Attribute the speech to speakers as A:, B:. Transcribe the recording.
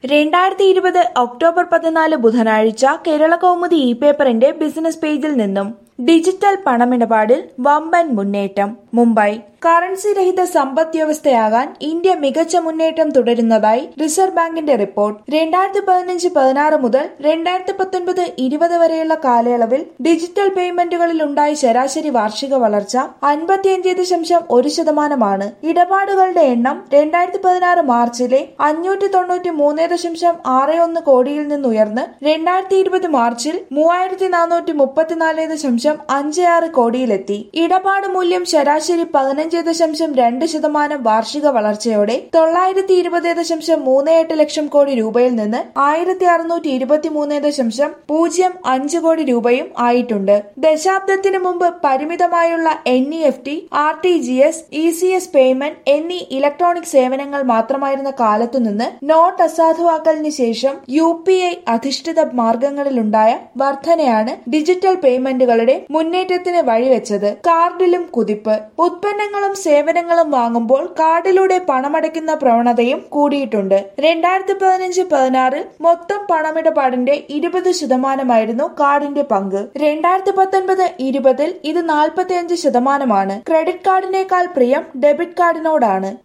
A: രണ്ടായിരത്തി ഇരുപത് ഒക്ടോബർ പതിനാല് ബുധനാഴ്ച കേരള കൗമുദി ഇ പേപ്പറിന്റെ ബിസിനസ് പേജിൽ നിന്നും ഡിജിറ്റൽ പണമിടപാടിൽ വമ്പൻ മുന്നേറ്റം മുംബൈ കറൻസി രഹിത സമ്പദ് വ്യവസ്ഥയാകാൻ ഇന്ത്യ മികച്ച മുന്നേറ്റം തുടരുന്നതായി റിസർവ് ബാങ്കിന്റെ റിപ്പോർട്ട് രണ്ടായിരത്തി പതിനഞ്ച് പതിനാറ് മുതൽ രണ്ടായിരത്തി പത്തൊൻപത് ഇരുപത് വരെയുള്ള കാലയളവിൽ ഡിജിറ്റൽ പേയ്മെന്റുകളിൽ ഉണ്ടായ ശരാശരി വാർഷിക വളർച്ച അൻപത്തിയഞ്ച് ദശാംശം ഒരു ശതമാനമാണ് ഇടപാടുകളുടെ എണ്ണം രണ്ടായിരത്തി പതിനാറ് മാർച്ചിലെ അഞ്ഞൂറ്റി തൊണ്ണൂറ്റി മൂന്ന് ദശാംശം ആറ് ഒന്ന് കോടിയിൽ നിന്നുയർന്ന് രണ്ടായിരത്തി ഇരുപത് മാർച്ചിൽ മൂവായിരത്തി നാനൂറ്റി മുപ്പത്തിനാല് ദശാംശം അഞ്ച് ആറ് കോടിയിലെത്തി ഇടപാട് മൂല്യം ശരാശരി പതിനഞ്ച് ദശാംശം രണ്ട് ശതമാനം വാർഷിക വളർച്ചയോടെ തൊള്ളായിരത്തി ഇരുപത് ദശാംശം മൂന്ന് എട്ട് ലക്ഷം കോടി രൂപയിൽ നിന്ന് ആയിരത്തി അറുന്നൂറ്റി ഇരുപത്തി മൂന്ന് ദശാംശം പൂജ്യം അഞ്ച് കോടി രൂപയും ആയിട്ടുണ്ട് ദശാബ്ദത്തിന് മുമ്പ് പരിമിതമായുള്ള N E F T R T G S E C S payment എന്നീ ഇലക്ട്രോണിക് സേവനങ്ങൾ മാത്രമായിരുന്ന കാലത്തുനിന്ന് നോട്ട് അസാധുവാക്കലിന് ശേഷം യു പി ഐ അധിഷ്ഠിത മാർഗങ്ങളിലുണ്ടായ വർധനയാണ് ഡിജിറ്റൽ പേയ്മെന്റുകളുടെ മുന്നേറ്റത്തിന് വഴിവെച്ചത് കാർഡിലും കുതിപ്പ് ഉത്പന്നങ്ങളും സേവനങ്ങളും വാങ്ങുമ്പോൾ കാർഡിലൂടെ പണമടയ്ക്കുന്ന പ്രവണതയും കൂടിയിട്ടുണ്ട് രണ്ടായിരത്തി പതിനഞ്ച് പതിനാറിൽ മൊത്തം പണമിടപാടിന്റെ ഇരുപത് ശതമാനമായിരുന്നു കാർഡിന്റെ പങ്ക് രണ്ടായിരത്തി പത്തൊൻപത് ഇരുപതിൽ ഇത് നാൽപ്പത്തിയഞ്ച് ശതമാനമാണ് ക്രെഡിറ്റ് കാർഡിനേക്കാൾ പ്രിയം ഡെബിറ്റ് കാർഡിനോടാണ്